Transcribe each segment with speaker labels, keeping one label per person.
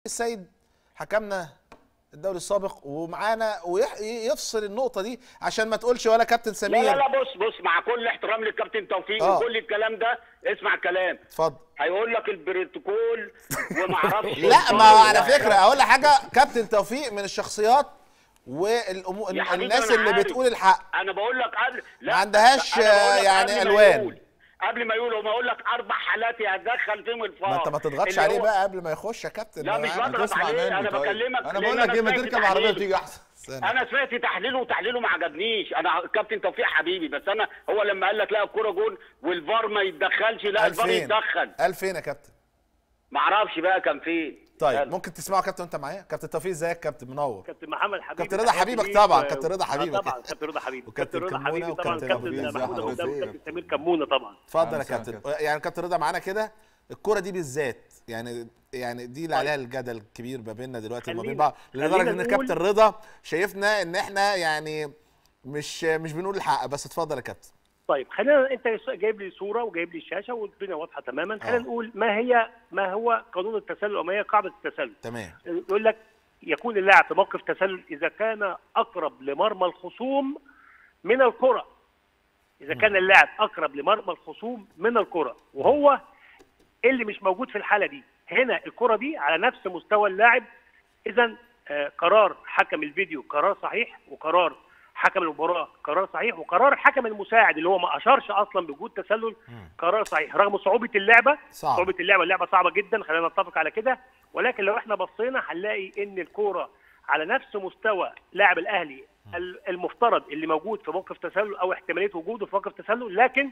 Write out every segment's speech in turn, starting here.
Speaker 1: السيد حكمنا الدوري السابق ومعانا ويفصل النقطه دي عشان ما تقولش ولا كابتن
Speaker 2: لا
Speaker 1: سمير
Speaker 2: لا لا بص بص مع كل احترام للكابتن توفيق
Speaker 1: آه.
Speaker 2: وكل الكلام ده اسمع الكلام
Speaker 1: اتفضل
Speaker 2: هيقول لك البروتوكول وما اعرفش
Speaker 1: لا ما هو على فكره اقول لك حاجه كابتن توفيق من الشخصيات والأمو...
Speaker 2: يا حبيبي
Speaker 1: الناس
Speaker 2: أنا
Speaker 1: اللي
Speaker 2: عارف.
Speaker 1: بتقول الحق
Speaker 2: انا بقول لك قبل لا
Speaker 1: ما عندهاش،
Speaker 2: أنا بقول لك
Speaker 1: يعني
Speaker 2: قبل ما
Speaker 1: ألوان.
Speaker 2: يقول- قبل ما يقول هو اقول لك اربع حالات هتدخل فيهم الفار
Speaker 1: ما انت ما تضغطش
Speaker 2: اللي
Speaker 1: عليه
Speaker 2: هو-
Speaker 1: بقى قبل ما يخش يا كابتن
Speaker 2: لا مش
Speaker 1: أنا عارف.
Speaker 2: بضغط
Speaker 3: تسمع
Speaker 2: عليه
Speaker 3: مني
Speaker 2: انا
Speaker 3: طيب.
Speaker 2: بكلمك
Speaker 3: انا
Speaker 2: لأن
Speaker 3: بقول لك ايه ما
Speaker 2: سمعت
Speaker 3: تركب العربيه
Speaker 2: تحليله.
Speaker 3: وتيجي احسن
Speaker 1: استنى.
Speaker 2: انا سمعت تحليله وتحليله ما عجبنيش انا كابتن توفيق حبيبي بس انا هو لما قال لك لا الكوره جون والفار ما يتدخلش لا
Speaker 1: قال
Speaker 2: الفار
Speaker 1: فين
Speaker 2: يتدخل
Speaker 1: قال فين يا كابتن
Speaker 2: ما اعرفش بقى كان فين
Speaker 1: طيب
Speaker 2: قال.
Speaker 1: ممكن تسمعه كابتن وانت معايا كابتن توفيق ازيك كابتن منور
Speaker 4: كابتن محمد حبيبي
Speaker 1: كابتن رضا
Speaker 4: تحياتي
Speaker 1: حبيبك
Speaker 4: ليك
Speaker 1: طبعا،
Speaker 4: و-
Speaker 1: كابتن رضا
Speaker 4: آه
Speaker 1: حبيبك.
Speaker 4: طبعا كابتن رضا حبيبي
Speaker 1: وكابتن
Speaker 4: كابتن رضا
Speaker 1: كمونة
Speaker 4: حبيبي طبعا
Speaker 1: وكابتن
Speaker 4: كابتن
Speaker 1: حبيبي.
Speaker 4: محمود
Speaker 3: ازي
Speaker 4: قدام
Speaker 3: حضرتك؟
Speaker 4: كابتن سمير كمونه طبعا
Speaker 1: اتفضل يا
Speaker 3: أهلا وسهلا
Speaker 1: كابتن
Speaker 3: كابتن.
Speaker 1: يعني كابتن رضا معانا كده الكرة دي بالذات يعني يعني دي اللي عليها الجدل الكبير ما بيننا دلوقتي وما بين
Speaker 4: خلينا-
Speaker 1: بعض لدرجه
Speaker 4: خلينا
Speaker 1: ان
Speaker 4: نقول-
Speaker 1: كابتن رضا شايفنا ان احنا يعني مش مش بنقول الحق بس اتفضل يا كابتن
Speaker 4: طيب خلينا انت جايب لي صوره وجايب لي الشاشه والدنيا واضحه تماما خلينا
Speaker 1: آه.
Speaker 4: نقول ما هي ما هو قانون التسلل او ما هي قاعده التسلل
Speaker 1: تمام
Speaker 4: يقول لك يكون اللاعب في موقف تسلل اذا كان اقرب لمرمى الخصوم من الكره اذا كان اللاعب اقرب لمرمى الخصوم من الكره وهو اللي مش موجود في الحاله دي هنا الكره دي على نفس مستوى اللاعب اذا آه، قرار حكم الفيديو قرار صحيح وقرار حكم المباراه قرار صحيح وقرار الحكم المساعد اللي هو ما اشارش اصلا بوجود تسلل قرار صحيح رغم صعوبه اللعبه
Speaker 1: صعب.
Speaker 4: صعوبه اللعبه اللعبه صعبه جدا خلينا نتفق على كده ولكن لو احنا بصينا هنلاقي ان الكوره على نفس مستوى لاعب الاهلي ال- المفترض اللي موجود في موقف تسلل او احتماليه وجوده في موقف تسلل لكن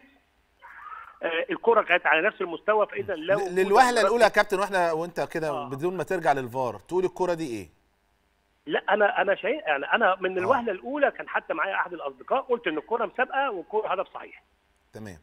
Speaker 4: آه، الكره كانت على نفس المستوى فاذا لو
Speaker 1: ل- للوهله الاولى يا كابتن واحنا وانت كده
Speaker 4: آه.
Speaker 1: بدون ما ترجع للفار تقول الكرة دي ايه
Speaker 4: لا انا انا شيء يعني انا من الوهله الاولى كان حتى معايا احد الاصدقاء قلت ان الكره مسابقه والكره هدف صحيح
Speaker 1: تمام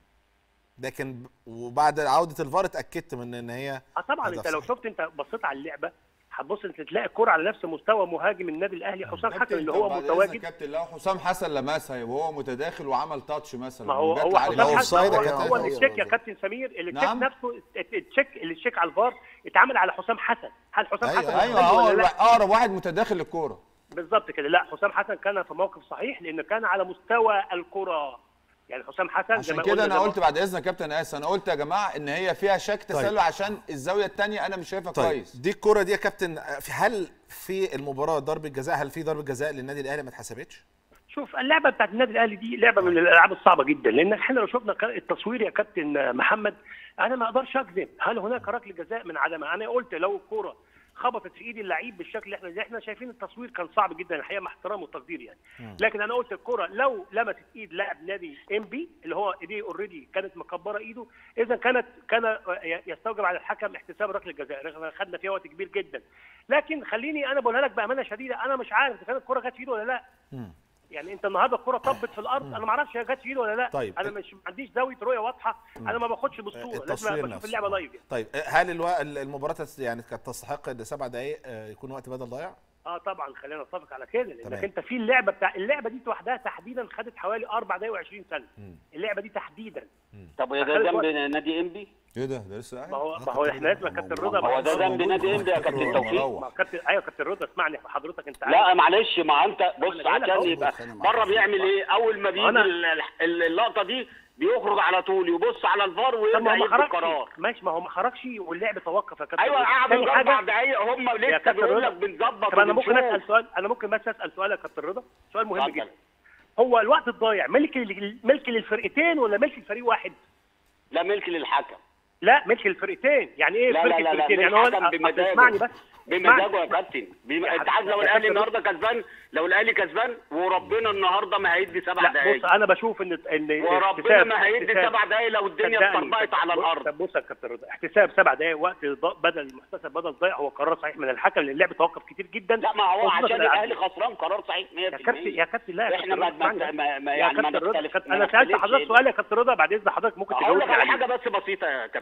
Speaker 1: لكن ب- وبعد عودة الفار اتأكدت من ان هي
Speaker 4: اه طبعا
Speaker 1: هدف
Speaker 4: انت لو
Speaker 1: صحيح.
Speaker 4: شفت انت بصيت على اللعبه هتبص انت تلاقي الكره على نفس مستوى مهاجم النادي الاهلي حسام حسن اللي هو
Speaker 3: بعد إذنك
Speaker 4: متواجد
Speaker 3: كابتن لو حسام حسن لمسها وهو متداخل وعمل تاتش مثلا
Speaker 4: ما هو
Speaker 3: وجات
Speaker 4: هو
Speaker 3: له عليه
Speaker 4: حسام
Speaker 1: لو
Speaker 4: حسن
Speaker 1: أوفسايد
Speaker 4: هو,
Speaker 1: يا كابتن.
Speaker 4: هو اللي التشيك يا كابتن سمير اللي التشيك
Speaker 3: نعم.
Speaker 4: نفسه التشيك اللي التشيك على الفار اتعمل على حسام حسن هل حسام
Speaker 1: أيوة،
Speaker 4: حسن
Speaker 3: ايوه
Speaker 4: مهاجم
Speaker 3: هو
Speaker 4: ولا لا؟
Speaker 3: اقرب واحد متداخل للكوره
Speaker 4: بالظبط كده لا حسام حسن كان في موقف صحيح لانه كان على مستوى الكره يعني حسام حسن زي
Speaker 3: عشان
Speaker 4: ما
Speaker 3: كده
Speaker 4: قلنا
Speaker 3: انا
Speaker 4: زي ما-
Speaker 3: قلت بعد اذنك يا كابتن اسف انا قلت يا جماعه ان هي فيها شك تسلل عشان الزاويه الثانيه انا مش شايفها
Speaker 1: طيب
Speaker 3: كويس
Speaker 1: دي الكرة دي يا كابتن في هل في المباراة ضربة جزاء هل في ضربة جزاء للنادي الاهلي ما اتحسبتش؟
Speaker 4: شوف اللعبه بتاعت النادي الاهلي دي لعبه من الالعاب الصعبه جدا لان احنا لو شفنا ك- التصوير يا كابتن محمد انا ما اقدرش اكذب هل هناك ركله جزاء من عدمها انا قلت لو الكوره خبطت في ايد اللعيب بالشكل اللي احنا زي احنا شايفين التصوير كان صعب جدا الحقيقه مع احترام والتقدير يعني لكن انا قلت الكوره لو لمست ايد لاعب نادي ام بي اللي هو ايديه اوريدي كانت مكبره ايده اذا كانت كان يستوجب على الحكم احتساب ركله جزاء رغم إن خدنا فيها وقت كبير جدا لكن خليني انا بقولها لك بامانه شديده انا مش عارف اذا كانت الكوره جت في ايده ولا لا يعني انت النهارده الكره طبت في الارض انا ما اعرفش هي جت في ايده ولا لا
Speaker 1: طيب.
Speaker 4: انا مش ما عنديش زاويه رؤيه واضحه انا ما باخدش بالصوره لازم
Speaker 1: التصوير
Speaker 4: بشوف
Speaker 1: نفسه
Speaker 4: اللعبه لايف يعني.
Speaker 1: طيب هل الو... المباراة تس- يعني كانت تستحق ان سبع دقائق آه، يكون وقت بدل ضايع؟
Speaker 4: اه طبعا خلينا نتفق على كده لانك
Speaker 1: تمام.
Speaker 4: انت في اللعبه بتاع اللعبه دي لوحدها تحديدا خدت حوالي اربع دقائق و20 ثانيه اللعبه دي تحديدا
Speaker 2: طب وده
Speaker 4: أخلي
Speaker 2: ذنب
Speaker 4: وقت.
Speaker 2: نادي انبي
Speaker 3: ايه ده ده لسه
Speaker 4: ما هو
Speaker 1: آه،
Speaker 4: ما هو
Speaker 1: كابتن
Speaker 4: احنا
Speaker 1: رضا.
Speaker 4: لازم يا كابتن رضا
Speaker 2: هو ده ذنب نادي انبي يا كابتن توفيق
Speaker 4: ما هو كابتن ايوه كابتن رضا اسمعني حضرتك انت عارف
Speaker 2: لا معلش ما انت بص
Speaker 4: أنا جاي لك
Speaker 2: عشان
Speaker 4: أهو.
Speaker 2: يبقى
Speaker 5: بص أنا معاك.
Speaker 2: بره بيعمل ايه اول ما بيجي
Speaker 4: أنا-
Speaker 2: ال- ال- اللقطه دي بيخرج على طول يبص على الفار
Speaker 4: طب ما
Speaker 2: ويرجع
Speaker 4: هو ما
Speaker 2: يدي
Speaker 4: خرجش
Speaker 2: القرار
Speaker 4: ماشي ما هو ما خرجش واللعب توقف يا كابتن
Speaker 2: ايوه
Speaker 4: رضا.
Speaker 2: قعدوا
Speaker 4: تاني
Speaker 2: اربع
Speaker 4: حاجه
Speaker 2: دقايق هم
Speaker 4: يا
Speaker 2: لسه
Speaker 4: كابتن
Speaker 2: بيقول
Speaker 4: رضا.
Speaker 2: لك بنظبط
Speaker 4: طب انا ممكن
Speaker 2: وبنشوف.
Speaker 4: اسال سؤال انا ممكن بس اسال سؤال يا كابتن رضا سؤال مهم
Speaker 2: اتفضل.
Speaker 4: جدا هو الوقت الضايع ملك لل- ملك للفرقتين ولا ملك لفريق واحد؟
Speaker 2: لا ملك للحكم
Speaker 4: لا ملك للفرقتين يعني ايه
Speaker 2: لا
Speaker 4: ملك
Speaker 2: لا لا لا
Speaker 4: الفرقتين يعني هو
Speaker 2: الحكم
Speaker 4: أصل
Speaker 2: بمزاجه
Speaker 4: اسمعني بس
Speaker 2: بمزاجه
Speaker 4: اسمعني.
Speaker 2: يا كابتن بم...
Speaker 4: يا
Speaker 2: انت عارف لو
Speaker 4: يا
Speaker 2: الاهلي
Speaker 4: كابتن
Speaker 2: النهارده كسبان لو الاهلي كسبان وربنا النهارده ما هيدي سبع
Speaker 4: لا بص
Speaker 2: دقايق
Speaker 4: انا بشوف ان ان
Speaker 2: وربنا
Speaker 4: احتساب-
Speaker 2: ما هيدي
Speaker 4: احتساب-
Speaker 2: سبع دقايق لو الدنيا
Speaker 4: صدقني.
Speaker 2: اتطربقت على
Speaker 4: بص-
Speaker 2: الارض
Speaker 4: طب بص يا كابتن رضا احتساب سبع دقائق وقت ض- بدل محتسب بدل ضايع هو قرار صحيح من الحكم لان اللعب توقف كتير جدا
Speaker 2: لا ما هو
Speaker 4: خصوصاً
Speaker 2: عشان
Speaker 4: في الألعاب.
Speaker 2: الاهلي خسران قرار صحيح 100%
Speaker 4: يا كابتن يا كابتن لا يا
Speaker 2: احنا
Speaker 4: كابتن
Speaker 2: ما
Speaker 4: رضا، اسمعني
Speaker 2: ما
Speaker 4: بس.
Speaker 2: ما- ما-
Speaker 4: يا
Speaker 2: يعني ما
Speaker 4: كابتن رضا،
Speaker 2: نختلف
Speaker 4: كابتن-
Speaker 2: ما
Speaker 4: انا سالت
Speaker 2: نختلفش
Speaker 4: حضرتك
Speaker 2: هنا.
Speaker 4: سؤال يا كابتن رضا بعد اذن حضرتك ممكن
Speaker 2: هقول
Speaker 4: تجاوبني
Speaker 2: لك على
Speaker 4: عليه
Speaker 2: حاجه بس بسيطه يا كابتن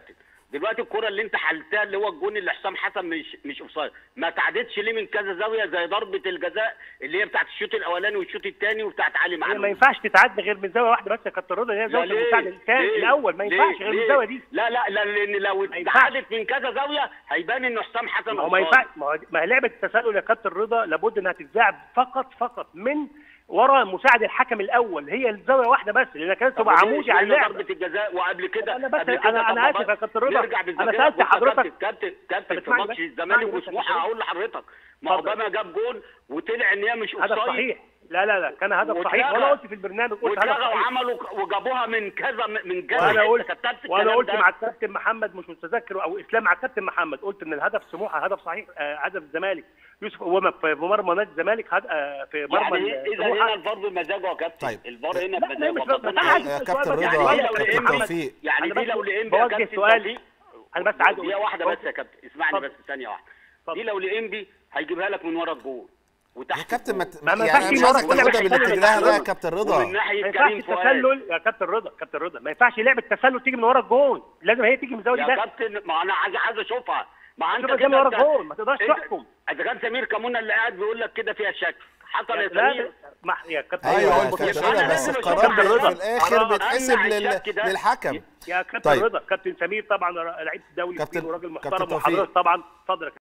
Speaker 2: دلوقتي الكره اللي انت حلتها اللي هو الجون اللي حسام حسن مش مش اوفسايد ما تعدتش ليه من كذا زاويه زي ضربه الجزاء اللي هي بتاعت الشوط الاولاني والشوط الثاني وبتاعت علي
Speaker 4: هي ما
Speaker 2: معلول
Speaker 4: ينفعش تتعدى غير من زاويه واحده بس يا كابتن رضا اللي هي
Speaker 2: لا
Speaker 4: زاويه
Speaker 2: ليه؟
Speaker 4: المساعد الثاني
Speaker 2: ليه؟
Speaker 4: الاول ما
Speaker 2: ليه؟
Speaker 4: ينفعش غير من
Speaker 2: ليه؟
Speaker 4: الزاويه دي
Speaker 2: لا لا لا لان لو
Speaker 4: ينفعش.
Speaker 2: اتعادت من كذا زاويه هيبان انه حسام حسن
Speaker 4: ما هو ما
Speaker 2: أوفسايد.
Speaker 4: ينفعش ما هو- ما هي لعبه التسلل يا كابتن رضا لابد انها تتذاع فقط فقط من ورا مساعد الحكم الاول هي الزاويه واحده بس لان كانت
Speaker 2: طب
Speaker 4: تبقى
Speaker 2: ليه
Speaker 4: عمودي على
Speaker 2: اشمعنى
Speaker 4: اللعبه
Speaker 2: ضربه الجزاء وقبل كده
Speaker 4: أنا بس-
Speaker 2: قبل كده
Speaker 4: أنا-
Speaker 2: طب
Speaker 4: أنا
Speaker 2: ما
Speaker 4: آسف يا
Speaker 2: بص-
Speaker 4: كابتن رضا.
Speaker 2: نرجع
Speaker 4: أنا
Speaker 2: بالذاكرة.
Speaker 4: سألت
Speaker 2: بص يا
Speaker 4: حضرتك-
Speaker 2: كابتن كابتن
Speaker 4: طب
Speaker 2: في
Speaker 4: اسمعني
Speaker 2: ماتش
Speaker 4: بس.
Speaker 2: الزمالك
Speaker 4: اسمعني بس يا
Speaker 2: وسموحه
Speaker 4: كابتن.
Speaker 2: هقول لحضرتك ما
Speaker 4: اتفضل.
Speaker 2: اوباما جاب جون وطلع ان هي مش
Speaker 4: هدف
Speaker 2: اوفسايد
Speaker 4: صحيح لا لا لا كان هدف صحيح
Speaker 2: واتلغى.
Speaker 4: وانا قلت في البرنامج قلت هدف
Speaker 2: واتلغى
Speaker 4: صحيح
Speaker 2: وعملوا وجابوها من كذا من كذا
Speaker 4: وانا
Speaker 2: حتة.
Speaker 4: قلت
Speaker 2: كانت نفس
Speaker 4: وانا
Speaker 2: الكلام
Speaker 4: قلت
Speaker 2: ده.
Speaker 4: مع الكابتن محمد مش متذكر او اسلام مع الكابتن محمد قلت ان الهدف سموحه هدف صحيح آه، هدف الزمالك يوسف اوامه في في مرمى نادي الزمالك هد... آه، في مرمى
Speaker 2: يعني اذا هنا الفار بمزاجه يا كابتن
Speaker 1: طيب.
Speaker 2: الفار هنا
Speaker 4: لا، لا، مش
Speaker 2: بمزاجه
Speaker 4: بس-
Speaker 2: ربنا
Speaker 4: أنا عايز
Speaker 1: يا
Speaker 2: عايز-
Speaker 1: كابتن
Speaker 4: سؤال بس.
Speaker 1: رضا
Speaker 2: يعني لو
Speaker 1: كابتن
Speaker 2: لإنبي-
Speaker 1: توفيق
Speaker 2: يعني
Speaker 4: أنا
Speaker 2: دي
Speaker 4: بس
Speaker 2: لو لإنبي
Speaker 4: بوجه
Speaker 2: يا كابتن
Speaker 4: سؤال.
Speaker 2: توفيق
Speaker 4: انا بس عايز
Speaker 2: دقيقة واحدة بس يا كابتن اسمعني
Speaker 4: اتفضل.
Speaker 2: بس ثانية واحدة
Speaker 4: اتفضل.
Speaker 2: دي لو لإنبي هيجيبها لك من ورا الجول
Speaker 1: يا
Speaker 2: وتحت
Speaker 1: كابتن ما
Speaker 2: الجول.
Speaker 1: ت-
Speaker 4: ما- ما
Speaker 1: يعني
Speaker 4: ينفعش
Speaker 1: مش عايزك
Speaker 4: يقول لك
Speaker 1: تاخدها
Speaker 4: إحنا
Speaker 1: بالاتجاه ده يا
Speaker 4: بنتكلم.
Speaker 1: كابتن
Speaker 2: ومن
Speaker 1: رضا
Speaker 2: ناحية
Speaker 4: ما ينفعش
Speaker 2: كريم فؤاد
Speaker 4: التسلل يا كابتن رضا كابتن رضا ما ينفعش لعبه التسلل تيجي من ورا الجون لازم هي تيجي من زاويه
Speaker 2: يا
Speaker 4: بس
Speaker 2: كابتن ما انا عايز عايز اشوفها ما انت
Speaker 4: شوفها
Speaker 2: كده
Speaker 4: جاي ورا
Speaker 2: انت-
Speaker 4: الجول، ما تقدرش
Speaker 2: انت-
Speaker 4: تحكم.
Speaker 2: اذا كان سمير كمونه اللي قاعد بيقول لك كده فيها شك حصل يا
Speaker 4: لا
Speaker 2: سمير
Speaker 4: ما يا كابتن
Speaker 1: ايوه
Speaker 4: رضا،
Speaker 1: يا
Speaker 4: بص-
Speaker 1: كابتن
Speaker 2: يبقى
Speaker 1: رضا
Speaker 2: أنا
Speaker 1: بس
Speaker 2: لازم
Speaker 1: القرار
Speaker 2: أشوف
Speaker 1: في
Speaker 2: على
Speaker 1: الاخر
Speaker 2: الرضا.
Speaker 1: بيتحسب
Speaker 2: أمنع
Speaker 1: لل-
Speaker 2: الشك ده.
Speaker 1: للحكم
Speaker 4: يا كابتن
Speaker 1: طيب.
Speaker 4: رضا كابتن سمير طبعا لعيب دولي
Speaker 1: كابتن-
Speaker 4: كبير وراجل
Speaker 1: كابتن
Speaker 4: محترم
Speaker 1: توفيق.
Speaker 4: وحضرتك طبعا اتفضل يا